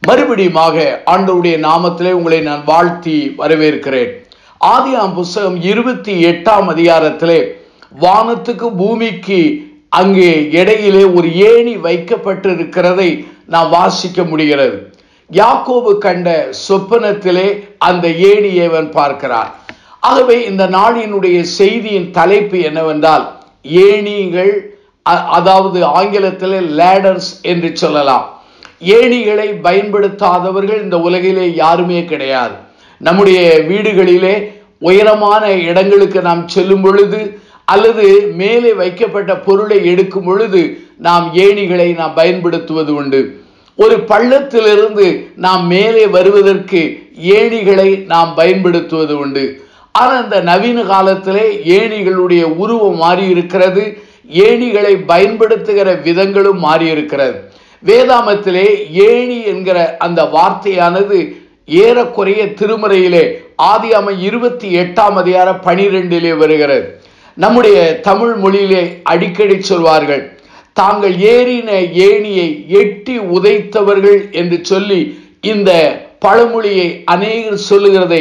மறுபடியுமாக ஆண்டவருடைய நாமத்திலே உங்களை நான் வாழ்த்தி வரவேற்கிறேன் ஆதியாம் புஸ்தகம் இருபத்தி எட்டாம் அதிகாரத்திலே வானத்துக்கு பூமிக்கு அங்கே இடையிலே ஒரு ஏணி வைக்கப்பட்டிருக்கிறதை நாம் வாசிக்க முடிகிறது யாக்கோபு கண்ட சொப்பனத்திலே அந்த ஏணியை அவன் பார்க்கிறான் ஆகவே இந்த நாளினுடைய செய்தியின் தலைப்பு என்னவென்றால் ஏணிகள் அ- அதாவது ஆங்கிலத்திலே லேடர்ஸ் என்று சொல்லலாம் ஏணிகளை பயன்படுத்தாதவர்கள் இந்த உலகிலே யாருமே கிடையாது நம்முடைய வீடுகளிலே உயரமான இடங்களுக்கு நாம் செல்லும் பொழுது அல்லது மேலே வைக்கப்பட்ட பொருளை எடுக்கும் பொழுது நாம் ஏணிகளை நாம் பயன்படுத்துவது உண்டு ஒரு பள்ளத்திலிருந்து நாம் மேலே வருவதற்கு ஏணிகளை நாம் பயன்படுத்துவது உண்டு ஆனால் இந்த நவீன காலத்திலே ஏணிகளுடைய உருவம் மாறி இருக்கிறது ஏணிகளை பயன்படுத்துகிற விதங்களும் மாறி இருக்கிறது வேதாமத்திலே ஏணி என்கிற அந்த வார்த்தையானது ஏறக்குறைய திருமறையிலே ஆதியாம இருபத்தி எட்டாம் அதிகார பனிரெண்டிலே வருகிறது நம்முடைய தமிழ் மொழியிலே அடிக்கடி சொல்வார்கள் தாங்கள் ஏறின ஏணியை எட்டி உதைத்தவர்கள் என்று சொல்லி இந்த பழமொழியை அநேகர் சொல்லுகிறதை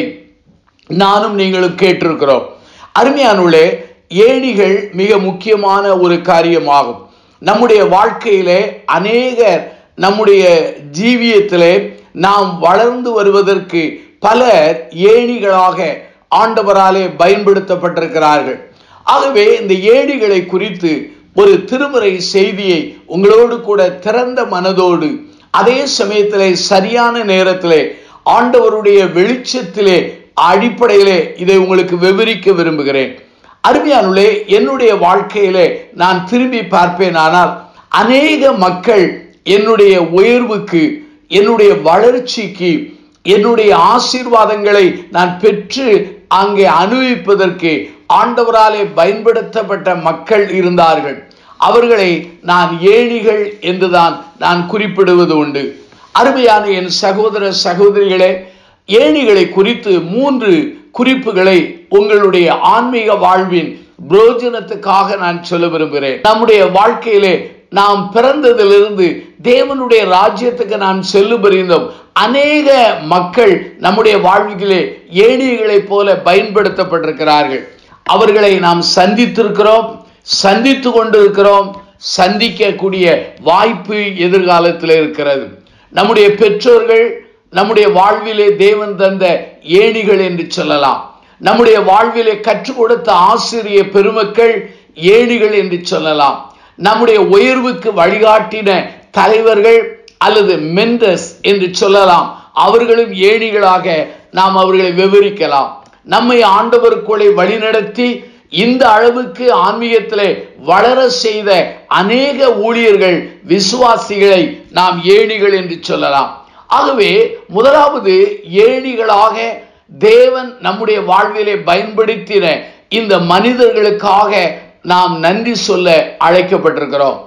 நானும் நீங்களும் கேட்டிருக்கிறோம் அருமையானுள்ளே ஏணிகள் மிக முக்கியமான ஒரு காரியமாகும் நம்முடைய வாழ்க்கையிலே அநேகர் நம்முடைய ஜீவியத்திலே நாம் வளர்ந்து வருவதற்கு பலர் ஏணிகளாக ஆண்டவராலே பயன்படுத்தப்பட்டிருக்கிறார்கள் ஆகவே இந்த ஏணிகளை குறித்து ஒரு திருமுறை செய்தியை உங்களோடு கூட திறந்த மனதோடு அதே சமயத்திலே சரியான நேரத்திலே ஆண்டவருடைய வெளிச்சத்திலே அடிப்படையிலே இதை உங்களுக்கு விவரிக்க விரும்புகிறேன் அருமையானுள்ளே என்னுடைய வாழ்க்கையிலே நான் திரும்பி பார்ப்பேன் ஆனால் அநேக மக்கள் என்னுடைய உயர்வுக்கு என்னுடைய வளர்ச்சிக்கு என்னுடைய ஆசீர்வாதங்களை நான் பெற்று அங்கே அனுபவிப்பதற்கு ஆண்டவராலே பயன்படுத்தப்பட்ட மக்கள் இருந்தார்கள் அவர்களை நான் ஏணிகள் என்றுதான் நான் குறிப்பிடுவது உண்டு அருமையான என் சகோதர சகோதரிகளே ஏணிகளை குறித்து மூன்று குறிப்புகளை உங்களுடைய ஆன்மீக வாழ்வின் புரோஜனத்துக்காக நான் சொல்ல விரும்புகிறேன் நம்முடைய வாழ்க்கையிலே நாம் பிறந்ததிலிருந்து தேவனுடைய ராஜ்யத்துக்கு நாம் செல்லும் பரிந்தோம் அநேக மக்கள் நம்முடைய வாழ்விலே ஏணிகளைப் போல பயன்படுத்தப்பட்டிருக்கிறார்கள் அவர்களை நாம் சந்தித்திருக்கிறோம் சந்தித்து கொண்டிருக்கிறோம் சந்திக்கக்கூடிய வாய்ப்பு எதிர்காலத்தில் இருக்கிறது நம்முடைய பெற்றோர்கள் நம்முடைய வாழ்விலே தேவன் தந்த ஏணிகள் என்று சொல்லலாம் நம்முடைய வாழ்விலே கற்றுக் கொடுத்த ஆசிரிய பெருமக்கள் ஏணிகள் என்று சொல்லலாம் நம்முடைய உயர்வுக்கு வழிகாட்டின தலைவர்கள் அல்லது மென்டர்ஸ் என்று சொல்லலாம் அவர்களும் ஏணிகளாக நாம் அவர்களை விவரிக்கலாம் நம்மை ஆண்டவருக்குள்ளே வழிநடத்தி இந்த அளவுக்கு ஆன்மீகத்திலே வளர செய்த அநேக ஊழியர்கள் விசுவாசிகளை நாம் ஏணிகள் என்று சொல்லலாம் ஆகவே முதலாவது ஏணிகளாக தேவன் நம்முடைய வாழ்விலே பயன்படுத்தின இந்த மனிதர்களுக்காக நாம் நன்றி சொல்ல அழைக்கப்பட்டிருக்கிறோம்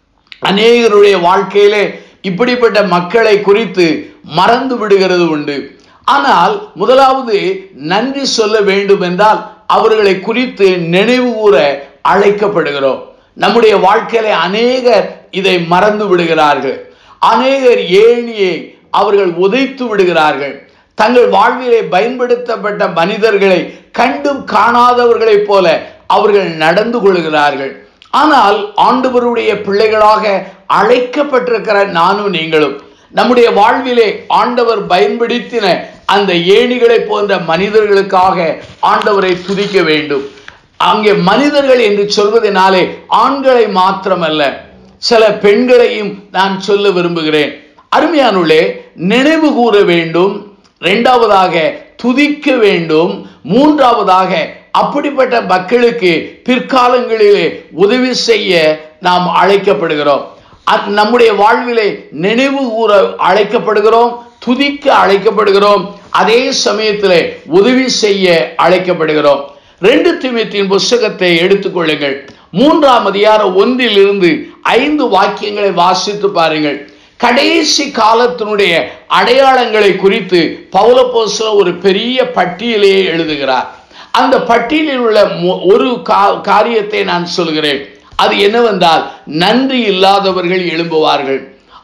அநேகருடைய வாழ்க்கையிலே இப்படிப்பட்ட மக்களை குறித்து மறந்து விடுகிறது உண்டு ஆனால் முதலாவது நன்றி சொல்ல வேண்டும் என்றால் அவர்களை குறித்து நினைவு கூற அழைக்கப்படுகிறோம் நம்முடைய வாழ்க்கையில அநேகர் இதை மறந்து விடுகிறார்கள் அநேகர் ஏணியை அவர்கள் உதைத்து விடுகிறார்கள் தங்கள் வாழ்விலே பயன்படுத்தப்பட்ட மனிதர்களை கண்டும் காணாதவர்களைப் போல அவர்கள் நடந்து கொள்கிறார்கள் ஆனால் ஆண்டவருடைய பிள்ளைகளாக அழைக்கப்பட்டிருக்கிற நானும் நீங்களும் நம்முடைய வாழ்விலே ஆண்டவர் பயன்படுத்தின அந்த ஏணிகளை போன்ற மனிதர்களுக்காக ஆண்டவரை துதிக்க வேண்டும் அங்கே மனிதர்கள் என்று சொல்வதனாலே ஆண்களை மாத்திரமல்ல சில பெண்களையும் நான் சொல்ல விரும்புகிறேன் அருமையானுள்ளே நினைவு கூற வேண்டும் இரண்டாவதாக துதிக்க வேண்டும் மூன்றாவதாக அப்படிப்பட்ட மக்களுக்கு பிற்காலங்களிலே உதவி செய்ய நாம் அழைக்கப்படுகிறோம் அத்- நம்முடைய வாழ்விலே நினைவு கூற அழைக்கப்படுகிறோம் துதிக்க அழைக்கப்படுகிறோம் அதே சமயத்திலே உதவி செய்ய அழைக்கப்படுகிறோம் ரெண்டு திமுத்தின் புஸ்தகத்தை எடுத்துக்கொள்ளுங்கள் மூன்றாம் அதிகார ஒன்றில் இருந்து ஐந்து வாக்கியங்களை வாசித்து பாருங்கள் கடைசி காலத்தினுடைய அடையாளங்களை குறித்து பௌலப்போஸ்தல ஒரு பெரிய பட்டியலையே எழுதுகிறார் அந்த பட்டியலில் உள்ள மு- ஒரு கா- காரியத்தை நான் சொல்கிறேன் அது என்னவென்றால் நன்றி இல்லாதவர்கள் எழும்புவார்கள்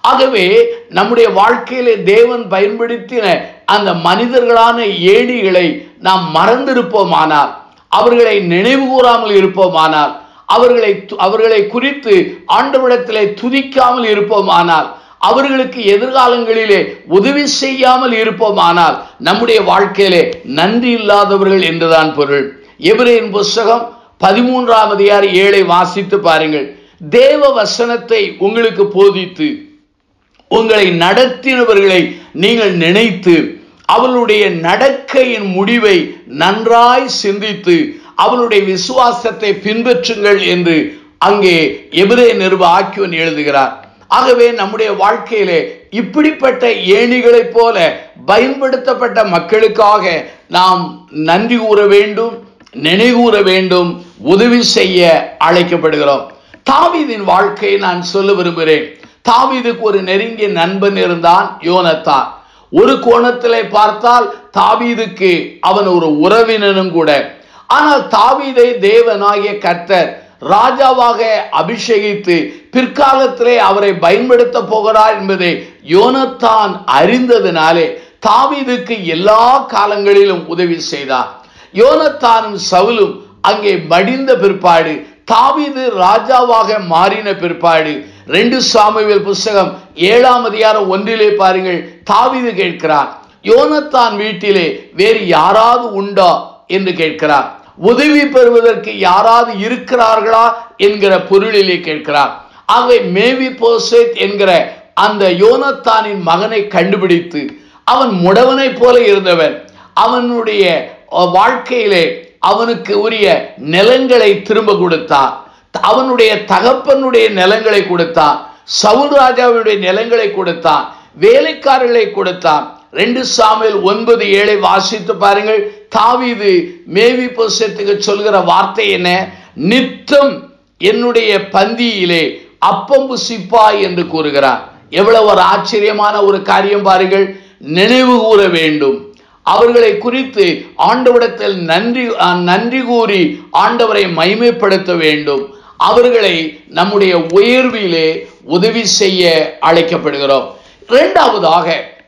ஆகவே நம்முடைய வாழ்க்கையிலே தேவன் பயன்படுத்தின அந்த மனிதர்களான ஏணிகளை நாம் மறந்திருப்போமானால் அவர்களை நினைவு கூறாமல் இருப்போமானால் அவர்களை அவர்களை குறித்து ஆண்டவிடத்திலே துதிக்காமல் இருப்போமானால் அவர்களுக்கு எதிர்காலங்களிலே உதவி செய்யாமல் இருப்போமானால் நம்முடைய வாழ்க்கையிலே நன்றி இல்லாதவர்கள் என்றுதான் பொருள் எபிரேன் புஸ்தகம் பதிமூன்றாம் அதிகாரி ஏழை வாசித்து பாருங்கள் தேவ வசனத்தை உங்களுக்கு போதித்து உங்களை நடத்தினவர்களை நீங்கள் நினைத்து அவளுடைய நடக்கையின் முடிவை நன்றாய் சிந்தித்து அவளுடைய விசுவாசத்தை பின்பற்றுங்கள் என்று அங்கே எபிரே நிறுவ ஆக்கியவன் எழுதுகிறார் ஆகவே நம்முடைய வாழ்க்கையிலே இப்படிப்பட்ட ஏணிகளைப் போல பயன்படுத்தப்பட்ட மக்களுக்காக நாம் நன்றி கூற வேண்டும் நினைகூற வேண்டும் உதவி செய்ய அழைக்கப்படுகிறோம் தாவீதின் வாழ்க்கையை நான் சொல்ல விரும்புகிறேன் தாவீதுக்கு ஒரு நெருங்கிய நண்பன் இருந்தான் யோனத்தான் ஒரு கோணத்திலே பார்த்தால் தாவீதுக்கு அவன் ஒரு உறவினனும் கூட ஆனால் தாவீதை தேவனாகிய கர்த்தர் ராஜாவாக அபிஷேகித்து பிற்காலத்திலே அவரை பயன்படுத்த போகிறார் என்பதை யோனத்தான் அறிந்ததினாலே தாவீதுக்கு எல்லா காலங்களிலும் உதவி செய்தார் யோனத்தானும் சவுலும் அங்கே மடிந்த பிற்பாடு தாவீது ராஜாவாக மாறின பிற்பாடு ரெண்டு சாமுவேல் புஸ்தகம் ஏழாம் அதிகாரம் ஒன்றிலே பாருங்கள் தாவீது கேட்கிறார் யோனத்தான் வீட்டிலே வேறு யாராவது உண்டா என்று கேட்கிறார் உதவி பெறுவதற்கு யாராவது இருக்கிறார்களா என்கிற பொருளிலே கேட்கிறார் ஆகவே மேவி போசேத் என்கிற அந்த யோனத்தானின் மகனை கண்டுபிடித்து அவன் முடவனை போல இருந்தவன் அவனுடைய வாழ்க்கையிலே அவனுக்கு உரிய நிலங்களை திரும்ப கொடுத்தார் அவனுடைய தகப்பனுடைய நிலங்களை கொடுத்தான் சவுல் ராஜாவுடைய நிலங்களை கொடுத்தான் வேலைக்காரர்களை கொடுத்தான் ரெண்டு சாமியில் ஒன்பது ஏழை வாசித்து பாருங்கள் தாவீது மேவி பொசத்துக்கு சொல்கிற வார்த்தை என்ன நித்தம் என்னுடைய பந்தியிலே அப்பம் புசிப்பாய் என்று கூறுகிறார் எவ்வளவு ஒரு ஆச்சரியமான ஒரு காரியம் பாருங்கள் நினைவு கூற வேண்டும் அவர்களை குறித்து ஆண்டவிடத்தில் நன்றி நன்றி கூறி ஆண்டவரை மைமைப்படுத்த வேண்டும் அவர்களை நம்முடைய உயர்விலே உதவி செய்ய அழைக்கப்படுகிறோம் இரண்டாவதாக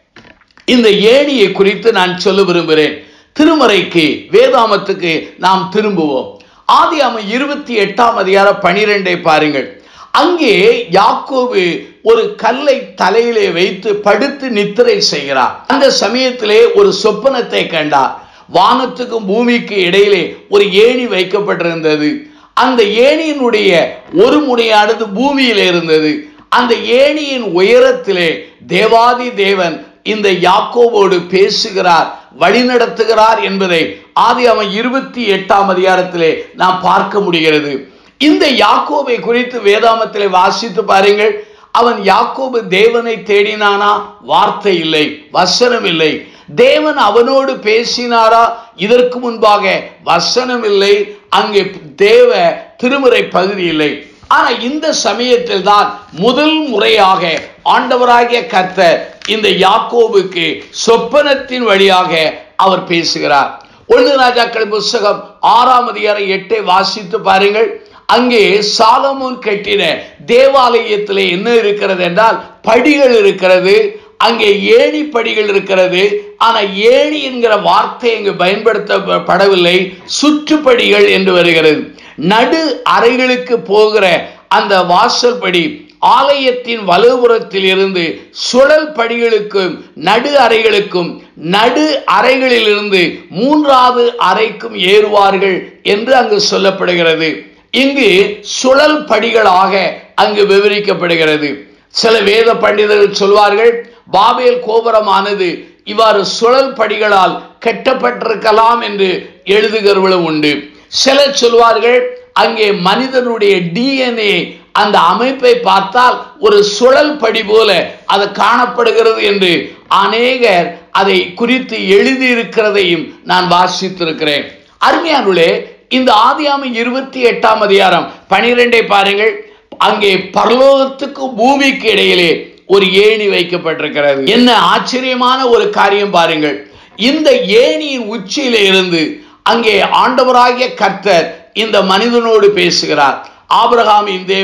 இந்த ஏணியை குறித்து நான் சொல்ல விரும்புகிறேன் திருமறைக்கு வேதாமத்துக்கு நாம் திரும்புவோம் ஆதியாம இருபத்தி எட்டாம் அதிகார பனிரெண்டை பாருங்கள் அங்கே யாக்கோபு ஒரு கல்லை தலையிலே வைத்து படுத்து நித்திரை செய்கிறார் அந்த சமயத்திலே ஒரு சொப்பனத்தை கண்டார் வானத்துக்கும் பூமிக்கு இடையிலே ஒரு ஏணி வைக்கப்பட்டிருந்தது அந்த ஏணியினுடைய ஒரு முனையானது பூமியில் இருந்தது அந்த ஏணியின் உயரத்திலே தேவாதி தேவன் இந்த யாக்கோவோடு பேசுகிறார் வழிநடத்துகிறார் என்பதை ஆதி அவன் இருபத்தி எட்டாம் அதிகாரத்திலே நாம் பார்க்க முடிகிறது இந்த யாக்கோபை குறித்து வேதாமத்திலே வாசித்து பாருங்கள் அவன் யாக்கோபு தேவனை தேடினானா வார்த்தை இல்லை வசனம் இல்லை தேவன் அவனோடு பேசினாரா இதற்கு முன்பாக வசனம் இல்லை அங்கே தேவ திருமுறை பகுதி இல்லை ஆனா இந்த சமயத்தில் தான் முதல் முறையாக ஆண்டவராகிய கர்த்தர் இந்த யாக்கோபுக்கு சொப்பனத்தின் வழியாக அவர் பேசுகிறார் ஒன்று ராஜாக்கள் புஸ்தகம் ஆறாம் அதிகாரம் எட்டை வாசித்து பாருங்கள் அங்கே சாலமோன் கட்டின தேவாலயத்தில் என்ன இருக்கிறது என்றால் படிகள் இருக்கிறது அங்கே ஏணி படிகள் இருக்கிறது ஆனா ஏணி என்கிற வார்த்தை இங்கு பயன்படுத்தப்படவில்லை சுற்றுப்படிகள் என்று வருகிறது நடு அறைகளுக்கு போகிற அந்த வாசல் படி ஆலயத்தின் வலதுபுறத்தில் இருந்து சுழல் படிகளுக்கும் நடு அறைகளுக்கும் நடு அறைகளில் இருந்து மூன்றாவது அறைக்கும் ஏறுவார்கள் என்று அங்கு சொல்லப்படுகிறது இங்கு சுழல் படிகளாக அங்கு விவரிக்கப்படுகிறது சில வேத பண்டிதர்கள் சொல்வார்கள் பாபேல் கோபுரமானது இவ்வாறு சுழல் படிகளால் கட்டப்பட்டிருக்கலாம் என்று எழுதுகிறவர்களும் உண்டு சிலர் சொல்வார்கள் அங்கே மனிதனுடைய டிஎன்ஏ அந்த அமைப்பை பார்த்தால் ஒரு சுழல் படி போல அது காணப்படுகிறது என்று அநேகர் அதை குறித்து எழுதியிருக்கிறதையும் நான் வாசித்திருக்கிறேன் அருமையானுள்ளே இந்த ஆதியாம இருபத்தி எட்டாம் அதிகாரம் பனிரெண்டை பாருங்கள் அங்கே பரலோகத்துக்கு பூமிக்கு இடையிலே ஒரு ஏணி வைக்கப்பட்டிருக்கிறது என்ன ஆச்சரியமான ஒரு காரியம் பாருங்கள் இந்த ஏணியின் உச்சியில இருந்து அங்கே ஆண்டவராகிய கர்த்தர் இந்த மனிதனோடு பேசுகிறார் ஆபிரகாமின் தேவன்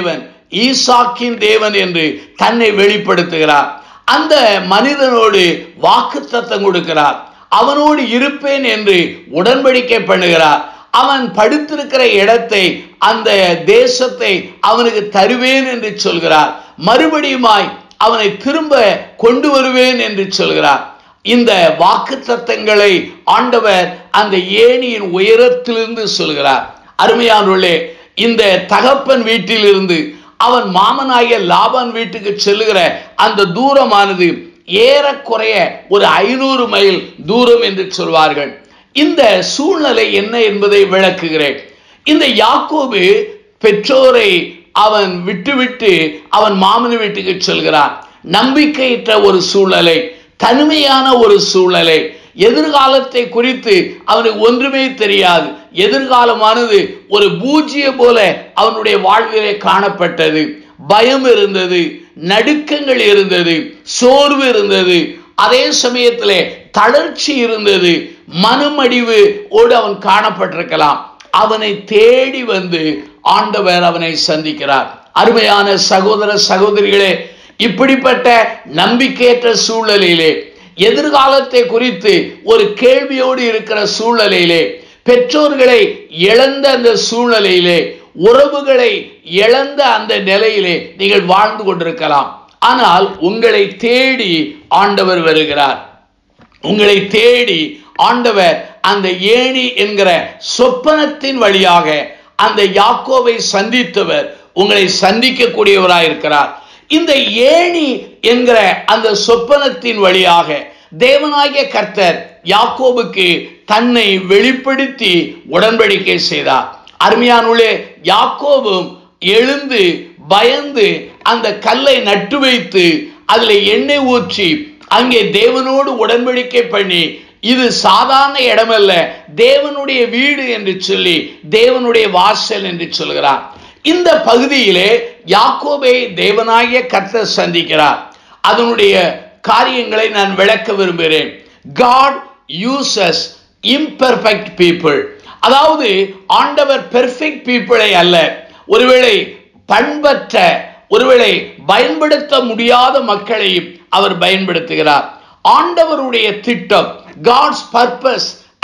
ஈசாக்கின் தேவன் என்று தன்னை வெளிப்படுத்துகிறார் அந்த மனிதனோடு வாக்குத்தத்தம் கொடுக்கிறார் அவனோடு இருப்பேன் என்று உடன்படிக்கை பண்ணுகிறார் அவன் படுத்திருக்கிற இடத்தை அந்த தேசத்தை அவனுக்கு தருவேன் என்று சொல்கிறார் மறுபடியுமாய் அவனை திரும்ப கொண்டு வருவேன் என்று சொல்கிறார் இந்த வாக்கு தத்தங்களை ஆண்டவர் அந்த ஏணியின் உயரத்திலிருந்து சொல்கிறார் அருமையானுள்ளே இந்த தகப்பன் வீட்டிலிருந்து அவன் மாமனாகிய லாபான் வீட்டுக்கு செல்லுகிற அந்த தூரமானது ஏறக்குறைய ஒரு ஐநூறு மைல் தூரம் என்று சொல்வார்கள் இந்த சூழ்நிலை என்ன என்பதை விளக்குகிறேன் இந்த யாக்கோபு பெற்றோரை அவன் விட்டுவிட்டு அவன் மாமன் வீட்டுக்கு செல்கிறான் நம்பிக்கையற்ற ஒரு சூழ்நிலை தனிமையான ஒரு சூழ்நிலை எதிர்காலத்தை குறித்து அவனுக்கு ஒன்றுமே தெரியாது எதிர்காலமானது ஒரு பூஜ்ய போல அவனுடைய வாழ்விலே காணப்பட்டது பயம் இருந்தது நடுக்கங்கள் இருந்தது சோர்வு இருந்தது அதே சமயத்திலே தளர்ச்சி இருந்தது மனமடிவு ஓடு அவன் காணப்பட்டிருக்கலாம் அவனை தேடி வந்து ஆண்டவர் அவனை சந்திக்கிறார் அருமையான சகோதர சகோதரிகளே இப்படிப்பட்ட நம்பிக்கையற்ற சூழ்நிலையிலே எதிர்காலத்தை குறித்து ஒரு கேள்வியோடு இருக்கிற சூழ்நிலையிலே பெற்றோர்களை இழந்த அந்த சூழ்நிலையிலே உறவுகளை இழந்த அந்த நிலையிலே நீங்கள் வாழ்ந்து கொண்டிருக்கலாம் ஆனால் உங்களை தேடி ஆண்டவர் வருகிறார் உங்களை தேடி ஆண்டவர் அந்த ஏணி என்கிற சொப்பனத்தின் வழியாக அந்த யாக்கோவை சந்தித்தவர் உங்களை சந்திக்கக்கூடியவராய் இருக்கிறார் இந்த ஏணி என்கிற அந்த சொப்பனத்தின் வழியாக தேவனாகிய கர்த்தர் யாக்கோபுக்கு தன்னை வெளிப்படுத்தி உடன்படிக்கை செய்தார் அருமையானுள்ளே யாக்கோபும் எழுந்து பயந்து அந்த கல்லை நட்டு வைத்து அதில் எண்ணெய் ஊற்றி அங்கே தேவனோடு உடன்படிக்கை பண்ணி இது சாதாரண இடமல்ல தேவனுடைய வீடு என்று சொல்லி தேவனுடைய வாசல் என்று சொல்கிறார் இந்த பகுதியிலே யாக்கோபை தேவனாகிய கர்த்தர் சந்திக்கிறார் அதனுடைய காரியங்களை நான் விளக்க விரும்புகிறேன் காட் யூசஸ் இம்பெர்ஃபெக்ட் பீப்புள் அதாவது ஆண்டவர் பெர்ஃபெக்ட் பீப்புளை அல்ல ஒருவேளை பண்பற்ற ஒருவேளை பயன்படுத்த முடியாத மக்களையும் அவர் பயன்படுத்துகிறார் ஆண்டவருடைய திட்டம் God's purpose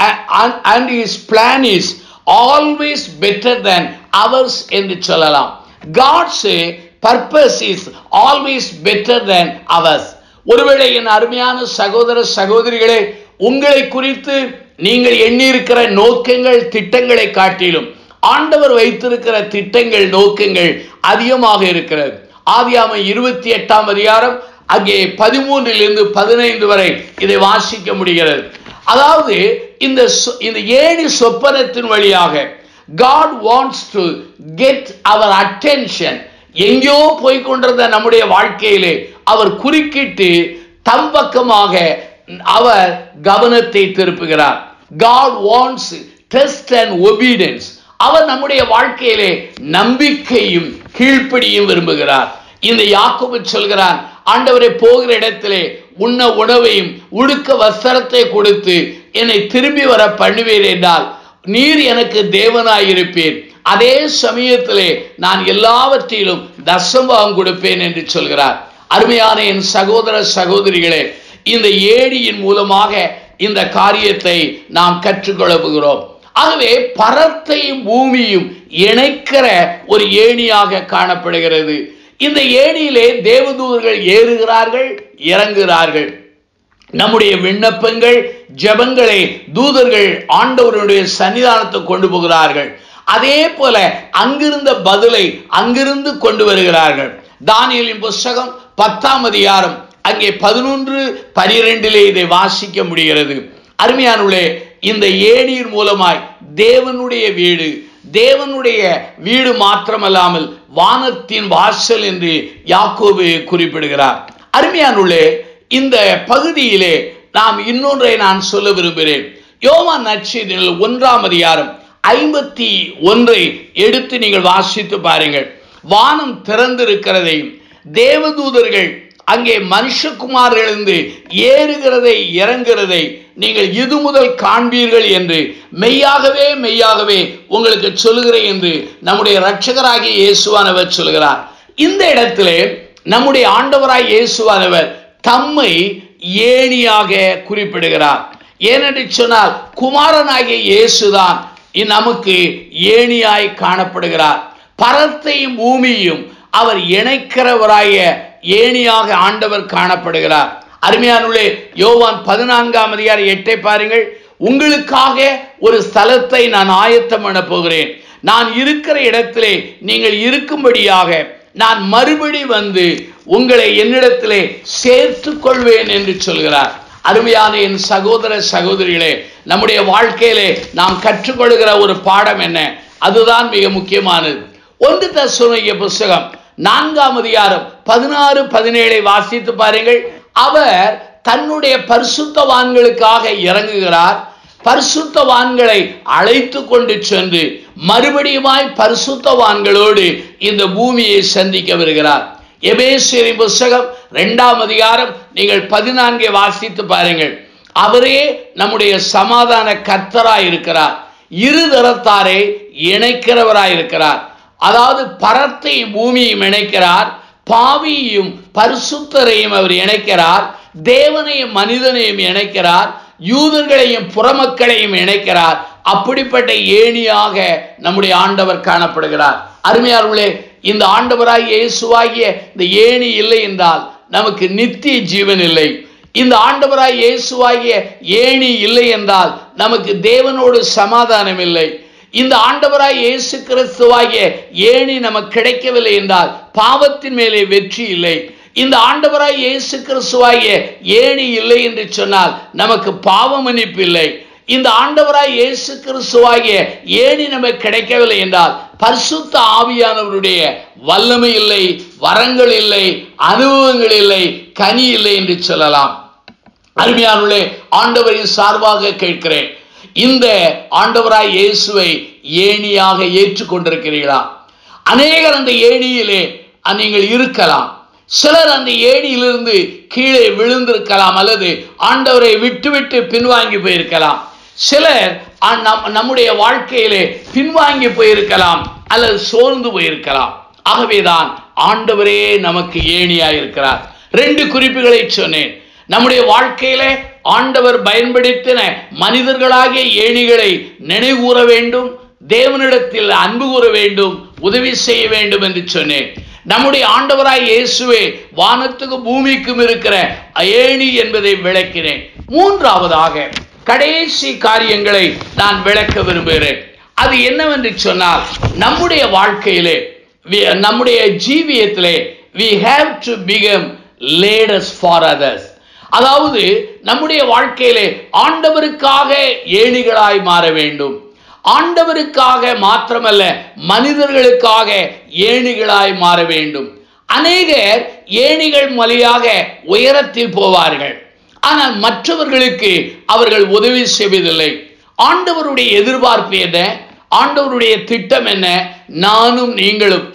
and his plan is always better than ours என்று சொல்லலாம் God's purpose is always better than ours ஒருவேளை என் அருமையான சகோதர சகோதரிகளே உங்களை குறித்து நீங்கள் எண்ணியிருக்கிற நோக்கங்கள் திட்டங்களை காட்டிலும் ஆண்டவர் வைத்திருக்கிற திட்டங்கள் நோக்கங்கள் அதிகமாக இருக்கிறது ஆதியாம இருபத்தி எட்டாம் அதிகாரம் அங்கே பதிமூன்றிலிருந்து பதினைந்து வரை இதை வாசிக்க முடிகிறது அதாவது இந்த இந்த ஏழு சொப்பனத்தின் வழியாக God wants to get our attention எங்கேயோ போய்கொண்டிருந்த நம்முடைய வாழ்க்கையிலே அவர் குறுக்கிட்டு தம் பக்கமாக அவர் கவனத்தை திருப்புகிறார் God wants test and obedience அவர் நம்முடைய வாழ்க்கையிலே நம்பிக்கையும் கீழ்ப்படியும் விரும்புகிறார் இந்த யாக்கோபு சொல்கிறான் ஆண்டவரை போகிற இடத்திலே உண்ண உணவையும் உடுக்க வஸ்திரத்தை கொடுத்து என்னை திரும்பி வர பண்ணுவேன் என்றால் நீர் எனக்கு தேவனாயிருப்பேன் அதே சமயத்திலே நான் எல்லாவற்றிலும் தசம்பாகம் கொடுப்பேன் என்று சொல்கிறார் அருமையான என் சகோதர சகோதரிகளே இந்த ஏடியின் மூலமாக இந்த காரியத்தை நாம் கற்றுக்கொள்ள போகிறோம் ஆகவே பரத்தையும் பூமியும் இணைக்கிற ஒரு ஏணியாக காணப்படுகிறது இந்த ஏணியிலே தேவதூதர்கள் ஏறுகிறார்கள் இறங்குகிறார்கள் நம்முடைய விண்ணப்பங்கள் ஜபங்களை தூதர்கள் ஆண்டவருடைய சன்னிதானத்தை கொண்டு போகிறார்கள் அதே போல அங்கிருந்த பதிலை அங்கிருந்து கொண்டு வருகிறார்கள் தானியலின் புஸ்தகம் பத்தாம் அதிகாரம் அங்கே பதினொன்று பனிரெண்டிலே இதை வாசிக்க முடிகிறது அருமையானுள்ளே இந்த ஏணியின் மூலமாய் தேவனுடைய வீடு தேவனுடைய வீடு மாத்திரமல்லாமல் வானத்தின் வாசல் என்று யாக்கோபு குறிப்பிடுகிறார் அருமையானுள்ளே இந்த பகுதியிலே நாம் இன்னொன்றை நான் சொல்ல விரும்புகிறேன் யோவான் நட்சத்திரில் ஒன்றாம் அதிகாரம் ஐம்பத்தி ஒன்றை எடுத்து நீங்கள் வாசித்து பாருங்கள் வானம் திறந்திருக்கிறதையும் தேவதூதர்கள் அங்கே மனுஷகுமாரிலிருந்து ஏறுகிறதை இறங்குகிறதை நீங்கள் இது முதல் காண்பீர்கள் என்று மெய்யாகவே மெய்யாகவே உங்களுக்கு சொல்லுகிறேன் என்று நம்முடைய இரட்சகராகிய இயேசுவானவர் சொல்கிறார் இந்த இடத்திலே நம்முடைய ஆண்டவராய் இயேசுவானவர் தம்மை ஏணியாக குறிப்பிடுகிறார் ஏனென்று சொன்னால் குமாரனாகிய இயேசுதான் நமக்கு ஏணியாய் காணப்படுகிறார் பரத்தையும் பூமியும் அவர் இணைக்கிறவராய ஏணியாக ஆண்டவர் காணப்படுகிறார் அருமையானுள்ளே யோவான் பதினான்காம் அதிகார எட்டை பாருங்கள் உங்களுக்காக ஒரு ஸ்தலத்தை நான் ஆயத்தம் பண்ண போகிறேன் நான் இருக்கிற இடத்திலே நீங்கள் இருக்கும்படியாக நான் மறுபடி வந்து உங்களை என்னிடத்திலே சேர்த்து கொள்வேன் என்று சொல்கிறார் அருமையான என் சகோதர சகோதரிகளே நம்முடைய வாழ்க்கையிலே நாம் கற்றுக்கொள்கிற ஒரு பாடம் என்ன அதுதான் மிக முக்கியமானது ஒன்று தசுனைய புஸ்தகம் நான்காம் அதிகாரம் பதினாறு பதினேழை வாசித்து பாருங்கள் அவர் தன்னுடைய பரிசுத்தவான்களுக்காக இறங்குகிறார் பரிசுத்தவான்களை அழைத்து கொண்டு சென்று மறுபடியுமாய் பரிசுத்தவான்களோடு இந்த பூமியை சந்திக்க வருகிறார் எபேசியரின் புஸ்தகம் இரண்டாம் அதிகாரம் நீங்கள் பதினான்கை வாசித்து பாருங்கள் அவரே நம்முடைய சமாதான கர்த்தராய் இருக்கிறார் இரு தரத்தாரை இணைக்கிறவராய் இருக்கிறார் அதாவது பரத்தையும் பூமியையும் இணைக்கிறார் பாவியையும் பரிசுத்தரையும் அவர் இணைக்கிறார் தேவனையும் மனிதனையும் இணைக்கிறார் யூதர்களையும் புறமக்களையும் இணைக்கிறார் அப்படிப்பட்ட ஏணியாக நம்முடைய ஆண்டவர் காணப்படுகிறார் அருமையார்களே இந்த ஆண்டவராய் இயேசுவாகிய இந்த ஏணி இல்லை என்றால் நமக்கு நித்திய ஜீவன் இல்லை இந்த ஆண்டவராய் இயேசுவாகிய ஏணி இல்லை என்றால் நமக்கு தேவனோடு சமாதானம் இல்லை இந்த ஆண்டவராய் இயேசு கிறிஸ்துவாகிய ஏணி நமக்கு கிடைக்கவில்லை என்றால் பாவத்தின் மேலே வெற்றி இல்லை இந்த ஆண்டவராய் இயேசு கிறிஸ்துவாகிய ஏணி இல்லை என்று சொன்னால் நமக்கு பாவ மன்னிப்பு இல்லை இந்த ஆண்டவராய் இயேசு கிறிஸ்துவாகிய ஏணி நமக்கு கிடைக்கவில்லை என்றால் பரிசுத்த ஆவியானவருடைய வல்லமை இல்லை வரங்கள் இல்லை அனுபவங்கள் இல்லை கனி இல்லை என்று சொல்லலாம் அருமையானே ஆண்டவரின் சார்பாக கேட்கிறேன் இந்த ஆண்டவராய் இயேசுவை ஏணியாக ஏற்றுக்கொண்டிருக்கிறீர்களா அநேகர் அந்த ஏணியிலே நீங்கள் இருக்கலாம் சிலர் அந்த ஏணியிலிருந்து கீழே விழுந்திருக்கலாம் அல்லது ஆண்டவரை விட்டுவிட்டு பின்வாங்கி போயிருக்கலாம் சிலர் நம்முடைய வாழ்க்கையிலே பின்வாங்கி போயிருக்கலாம் அல்லது சோர்ந்து போயிருக்கலாம் ஆகவேதான் ஆண்டவரே நமக்கு ஏணியா இருக்கிறார் ரெண்டு குறிப்புகளை சொன்னேன் நம்முடைய வாழ்க்கையில ஆண்டவர் பயன்படுத்தின மனிதர்களாகிய ஏணிகளை நினைவுகூற வேண்டும் தேவனிடத்தில் அன்பு கூற வேண்டும் உதவி செய்ய வேண்டும் என்று சொன்னேன் நம்முடைய ஆண்டவராய் இயேசுவே வானத்துக்கும் பூமிக்கும் இருக்கிற ஏணி என்பதை விளக்கினேன் மூன்றாவதாக கடைசி காரியங்களை நான் விளக்க விரும்புகிறேன் அது என்னவென்று சொன்னால் நம்முடைய வாழ்க்கையிலே நம்முடைய ஜீவியத்திலே we have to become ladders for others அதாவது நம்முடைய வாழ்க்கையிலே ஆண்டவருக்காக ஏணிகளாய் மாற வேண்டும் ஆண்டவருக்காக மாத்திரமல்ல மனிதர்களுக்காக ஏணிகளாய் மாற வேண்டும் அநேகர் ஏணிகள் வழியாக உயரத்தில் போவார்கள் ஆனால் மற்றவர்களுக்கு அவர்கள் உதவி செய்வதில்லை ஆண்டவருடைய எதிர்பார்ப்பு என்ன ஆண்டவருடைய திட்டம் என்ன நானும் நீங்களும்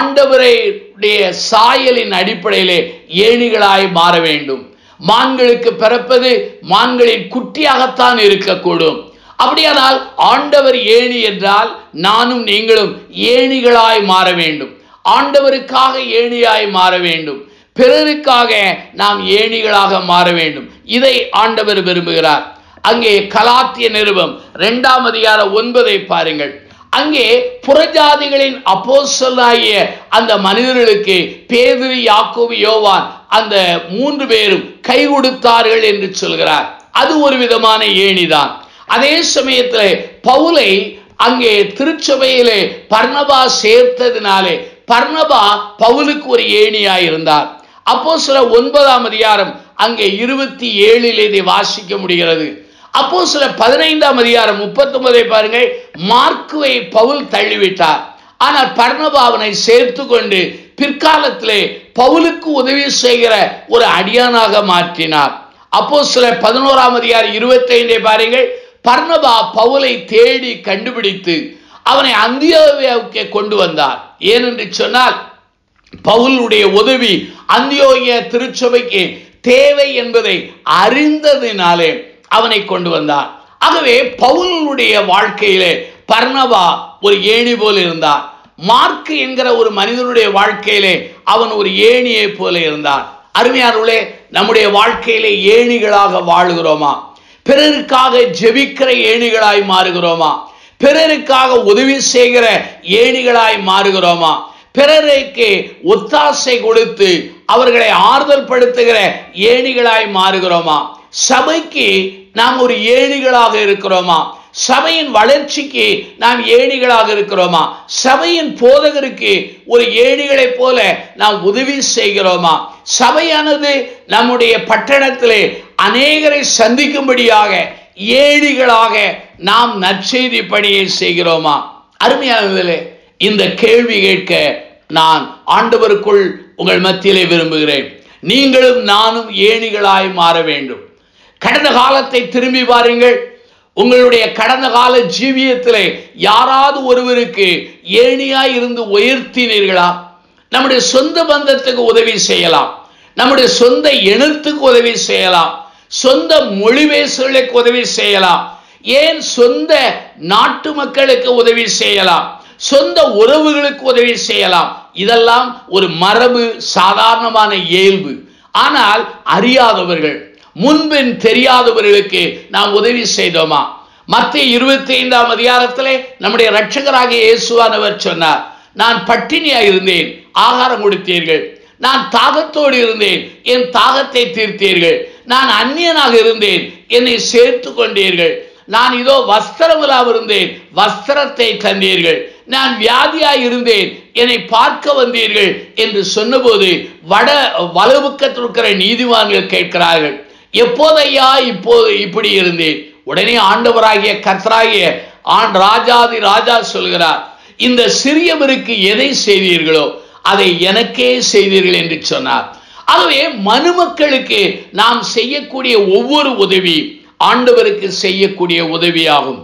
ஆண்டவருடைய சாயலின் அடிப்படையிலே ஏணிகளாய் மாற வேண்டும் மான்களுக்கு பிறப்பது மான்களின் குட்டியாகத்தான் இருக்கக்கூடும் அப்படியானால் ஆண்டவர் ஏணி என்றால் நானும் நீங்களும் ஏணிகளாய் மாற வேண்டும் ஆண்டவருக்காக ஏணியாய் மாற வேண்டும் பிறருக்காக நாம் ஏணிகளாக மாற வேண்டும் இதை ஆண்டவர் விரும்புகிறார் அங்கே கலாத்திய நிருபம் இரண்டாம் அதிகார ஒன்பதை பாருங்கள் அங்கே புறஜாதிகளின் அப்போசலாகிய அந்த மனிதர்களுக்கு பேதிரி யாக்கோபு யோவான் அந்த மூன்று பேரும் கை கொடுத்தார்கள் என்று சொல்கிறார் அது ஒரு விதமான ஏணிதான் அதே சமயத்தில் பவுலை அங்கே திருச்சபையிலே பர்ணபா சேர்த்ததினாலே பர்ணபா பவுலுக்கு ஒரு ஏணியாய் இருந்தார் அப்போ சில ஒன்பதாம் அதிகாரம் அங்கே இருபத்தி ஏழில் இதை வாசிக்க முடிகிறது அப்போ சில பதினைந்தாம் அதிகாரம் முப்பத்தி ஒன்பதை பாருங்கள் மார்க்குவை பவுல் தள்ளிவிட்டார் ஆனால் பர்ணபாவனை சேர்த்து கொண்டு பிற்காலத்திலே பவுலுக்கு உதவி செய்கிற ஒரு அடியானாக மாற்றினார் அப்போ சில பதினோராம் அதிகாரம் இருபத்தி ஐந்தை பாருங்கள் பர்ணபா பவுலை தேடி கண்டுபிடித்து அவனை அந்தியோவியாவுக்கு கொண்டு வந்தார் ஏனென்று சொன்னால் பவுலுடைய உதவி அந்தியோகிய திருச்சபைக்கு தேவை என்பதை அறிந்ததினாலே அவனை கொண்டு வந்தார் ஆகவே பவுலுடைய வாழ்க்கையிலே பர்ணபா ஒரு ஏணி போல் இருந்தார் மார்க்கு என்கிற ஒரு மனிதனுடைய வாழ்க்கையிலே அவன் ஒரு ஏணியை போல இருந்தான் அருமையானவர்களே நம்முடைய வாழ்க்கையிலே ஏணிகளாக வாழுகிறோமா பிறருக்காக ஜெபிக்கிற ஏணிகளாய் மாறுகிறோமா பிறருக்காக உதவி செய்கிற ஏணிகளாய் மாறுகிறோமா பிறருக்கு ஒத்தாசை கொடுத்து அவர்களை ஆறுதல் படுத்துகிற ஏணிகளாய் மாறுகிறோமா சபைக்கு நாம் ஒரு ஏணிகளாக இருக்கிறோமா சபையின் வளர்ச்சிக்கு நாம் ஏணிகளாக இருக்கிறோமா சபையின் போதகருக்கு ஒரு ஏணிகளைப் போல நாம் உதவி செய்கிறோமா சபையானது நம்முடைய பட்டணத்திலே அநேகரை சந்திக்கும்படியாக ஏணிகளாக நாம் நற்செய்தி பணியை செய்கிறோமா அருமையானதிலே இந்த கேள்வி கேட்க நான் ஆண்டவருக்குள் உங்கள் மத்தியிலே விரும்புகிறேன் நீங்களும் நானும் ஏணிகளாய் மாற வேண்டும் கடந்த காலத்தை திரும்பி பாருங்கள் உங்களுடைய கடந்த கால ஜீவியத்திலே யாராவது ஒருவருக்கு ஏணியாய் இருந்து உயர்த்தினீர்களா நம்முடைய சொந்த பந்தத்துக்கு உதவி செய்யலாம் நம்முடைய சொந்த இனத்துக்கு உதவி செய்யலாம் சொந்த மொழி பேசுகளுக்கு உதவி செய்யலாம் ஏன் சொந்த நாட்டு மக்களுக்கு உதவி செய்யலாம் சொந்த உறவுகளுக்கு உதவி செய்யலாம் இதெல்லாம் ஒரு மரபு சாதாரணமான இயல்பு ஆனால் அறியாதவர்கள் முன்பின் தெரியாதவர்களுக்கு நாம் உதவி செய்தோமா மத்திய இருபத்தி ஐந்தாம் அதிகாரத்திலே நம்முடைய இரட்சகராகிய இயேசுவானவர் சொன்னார் நான் பட்டினியா இருந்தேன் ஆகாரம் கொடுத்தீர்கள் நான் தாகத்தோடு இருந்தேன் என் தாகத்தை தீர்த்தீர்கள் நான் அந்நியனாக இருந்தேன் என்னை சேர்த்து கொண்டீர்கள் நான் இதோ வஸ்திரமில்லாம இருந்தேன் வஸ்திரத்தை தந்தீர்கள் நான் வியாதியாய் இருந்தேன் என்னை பார்க்க வந்தீர்கள் என்று சொன்னபோது வட வலவுக்கத்தில் இருக்கிற நீதிவான்கள் கேட்கிறார்கள் எப்போதையா இப்போது இப்படி இருந்தேன் உடனே ஆண்டவராகிய கர்த்தராகிய ஆண் ராஜாதி ராஜா சொல்கிறார் இந்த சிறியவருக்கு எதை செய்தீர்களோ அதை எனக்கே செய்தீர்கள் என்று சொன்னார் ஆகவே மனுமக்களுக்கு நாம் செய்யக்கூடிய ஒவ்வொரு உதவி ஆண்டவருக்கு செய்யக்கூடிய உதவியாகும்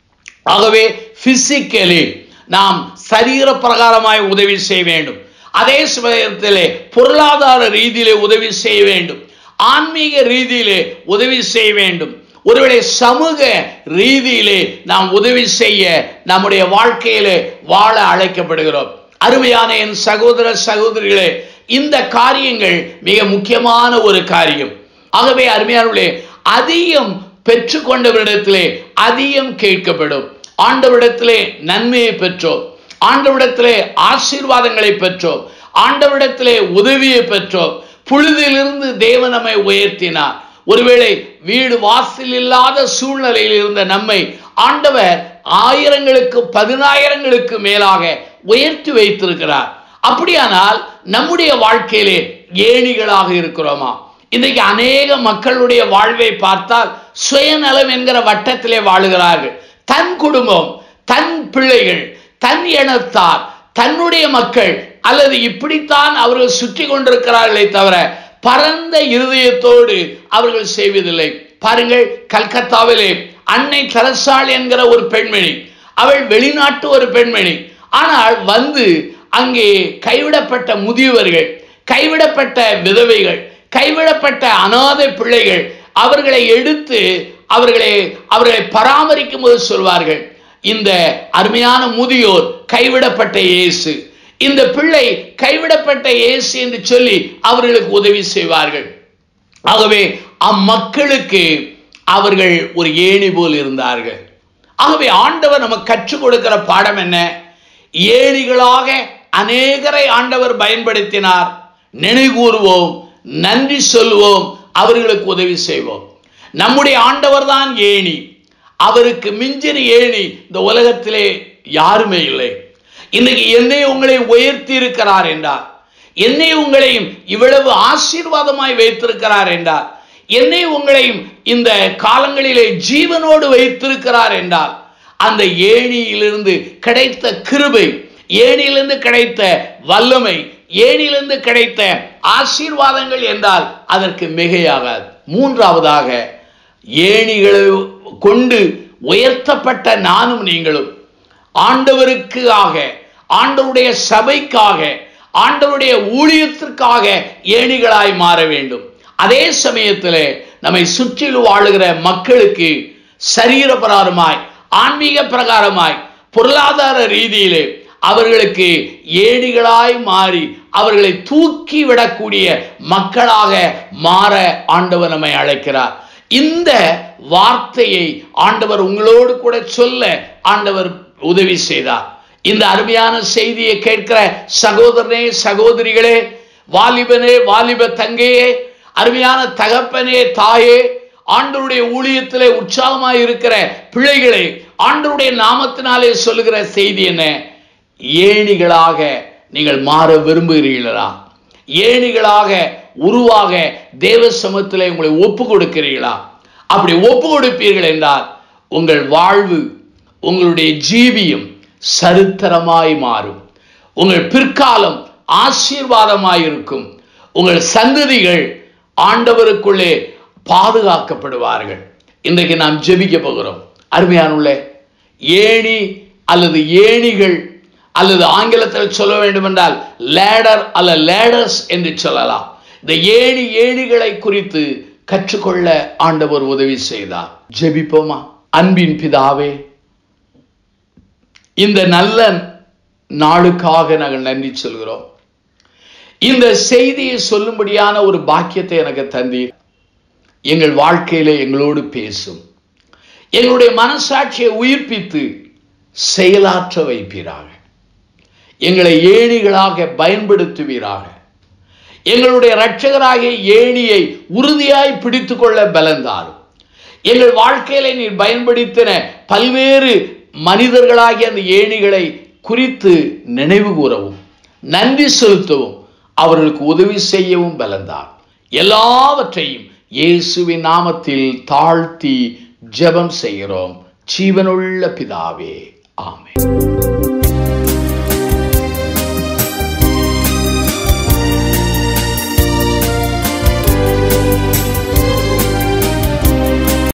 ஆகவே பிசிக்கலி நாம் சரீர பிரகாரமாய் உதவி செய்ய வேண்டும் அதே சமயத்திலே பொருளாதார ரீதியிலே உதவி செய்ய வேண்டும் ஆன்மீக ரீதியிலே உதவி செய்ய வேண்டும் ஒருவேளை சமூக ரீதியிலே நாம் உதவி செய்ய நம்முடைய வாழ்க்கையிலே வாழ அழைக்கப்படுகிறோம் அருமையான என் சகோதர சகோதரிகளே இந்த காரியங்கள் மிக முக்கியமான ஒரு காரியம் ஆகவே அருமையானவர்களே அதிகம் பெற்றுக்கொண்டவரிடத்திலே அதிகம் கேட்கப்படும் ஆண்டவரிடத்திலே நன்மையை பெற்றோம் ஆண்டவரிடத்திலே ஆசீர்வாதங்களை பெற்றோம் ஆண்டவரிடத்திலே உதவியை பெற்றோம் புழுதிலிருந்து தேவன் நம்மை உயர்த்தினார் ஒருவேளை வீடு வாசல் இல்லாத சூழ்நிலையில் இருந்த நம்மை ஆண்டவர் ஆயிரங்களுக்கு பதினாயிரங்களுக்கு மேலாக உயர்த்தி வைத்திருக்கிறார் அப்படியானால் நம்முடைய வாழ்க்கையிலே ஏணிகளாக இருக்கிறோமா இன்றைக்கு அநேக மக்களுடைய வாழ்வை பார்த்தால் சுயநலம் என்கிற வட்டத்திலே வாழுகிறார்கள் தன் குடும்பம் தன் பிள்ளைகள் தன் இனத்தார் தன்னுடைய மக்கள் அல்லது இப்படித்தான் அவர்கள் சுற்றி கொண்டிருக்கிறார்களே தவிர பரந்த இருதயத்தோடு அவர்கள் செய்வதில்லை பாருங்கள் கல்கத்தாவிலே அன்னை தரசாள் என்கிற ஒரு பெண்மணி அவள் வெளிநாட்டு ஒரு பெண்மணி ஆனால் வந்து அங்கே கைவிடப்பட்ட முதியவர்கள் கைவிடப்பட்ட விதவைகள் கைவிடப்பட்ட அநாதை பிள்ளைகள் அவர்களை எடுத்து அவர்களை அவர்களை பராமரிக்கும் போது சொல்வார்கள் இந்த அருமையான முதியோர் கைவிடப்பட்ட இயேசு இந்த பிள்ளை கைவிடப்பட்ட இயேசு என்று சொல்லி அவர்களுக்கு உதவி செய்வார்கள் ஆகவே அம்மக்களுக்கு அவர்கள் ஒரு ஏணி போல் இருந்தார்கள் ஆகவே ஆண்டவர் நமக்கு கற்றுக் கொடுக்கிற பாடம் என்ன ஏணிகளாக அநேகரை ஆண்டவர் பயன்படுத்தினார் நினைகூறுவோம் நன்றி சொல்வோம் அவர்களுக்கு உதவி செய்வோம் நம்முடைய ஆண்டவர் தான் ஏணி அவருக்கு மிஞ்சின ஏணி இந்த உலகத்திலே யாருமே இல்லை இன்னைக்கு என்னை உங்களை உயர்த்தி இருக்கிறார் என்றார் என்னை உங்களையும் இவ்வளவு ஆசீர்வாதமாய் வைத்திருக்கிறார் என்றார் என்னை உங்களையும் இந்த காலங்களிலே ஜீவனோடு வைத்திருக்கிறார் என்றார் அந்த ஏணியிலிருந்து கிடைத்த கிருபை ஏணியிலிருந்து கிடைத்த வல்லமை ஏணியிலிருந்து கிடைத்த ஆசீர்வாதங்கள் என்றால் அதற்கு மிகையாகாது மூன்றாவதாக ஏணிகளை கொண்டு உயர்த்தப்பட்ட நானும் நீங்களும் ஆண்டவருக்காக ஆண்டவருடைய சபைக்காக ஆண்டவருடைய ஊழியத்திற்காக ஏணிகளாய் மாற வேண்டும் அதே சமயத்தில் நம்மை சுற்றிலும் வாழுகிற மக்களுக்கு சரீர பிரகாரமாய் ஆன்மீக பிரகாரமாய் பொருளாதார ரீதியிலே அவர்களுக்கு ஏணிகளாய் மாறி அவர்களை தூக்கி விடக்கூடிய மக்களாக மாற ஆண்டவர் நம்மை அழைக்கிறார் இந்த வார்த்தையை ஆண்டவர் உங்களோடு கூட சொல்ல ஆண்டவர் உதவி செய்தார் இந்த அருமையான செய்தியை கேட்கிற சகோதரனே சகோதரிகளே வாலிபனே வாலிப தங்கையே அருமையான தகப்பனே தாயே ஆண்டருடைய ஊழியத்திலே உற்சாகமாய் இருக்கிற பிள்ளைகளே ஆண்டருடைய நாமத்தினாலே சொல்லுகிற செய்தி என்ன ஏணிகளாக நீங்கள் மாற விரும்புகிறீர்களா ஏணிகளாக உருவாக தேவ சமத்திலே உங்களை ஒப்பு கொடுக்கிறீர்களா அப்படி ஒப்பு கொடுப்பீர்கள் என்றால் உங்கள் வாழ்வு உங்களுடைய ஜீவியம் சரித்திரமாய் மாறும் உங்கள் பிற்காலம் ஆசீர்வாதமாய் இருக்கும் உங்கள் சந்ததிகள் ஆண்டவருக்குள்ளே பாதுகாக்கப்படுவார்கள் இன்றைக்கு நாம் ஜெபிக்க போகிறோம் அருமையானுள்ள ஏணி அல்லது ஏணிகள் அல்லது ஆங்கிலத்தில் சொல்ல வேண்டும் என்றால் லேடர் அல்ல லேடர்ஸ் என்று சொல்லலாம் இந்த ஏணி ஏணிகளை குறித்து கற்றுக்கொள்ள ஆண்டவர் உதவி செய்தார் ஜெபிப்போமா அன்பின் பிதாவே இந்த நல்ல நாளுக்காக நாங்கள் நன்றி சொல்கிறோம் இந்த செய்தியை சொல்லும்படியான ஒரு பாக்கியத்தை எனக்கு தந்தீர் எங்கள் வாழ்க்கையில எங்களோடு பேசும் எங்களுடைய மனசாட்சியை உயிர்ப்பித்து செயலாற்ற வைப்பீராக எங்களை ஏணிகளாக பயன்படுத்துவீராக எங்களுடைய இரட்சகராகிய ஏணியை உறுதியாய் பிடித்து கொள்ள பலந்தாரும் எங்கள் வாழ்க்கையில நீர் பயன்படுத்தின பல்வேறு மனிதர்களாகிய அந்த ஏணிகளை குறித்து நினைவு கூறவும் நன்றி செலுத்தவும் அவர்களுக்கு உதவி செய்யவும் பலந்தார் எல்லாவற்றையும் இயேசுவின் நாமத்தில் தாழ்த்தி ஜெபம் செய்கிறோம் ஜீவனுள்ள பிதாவே ஆமென்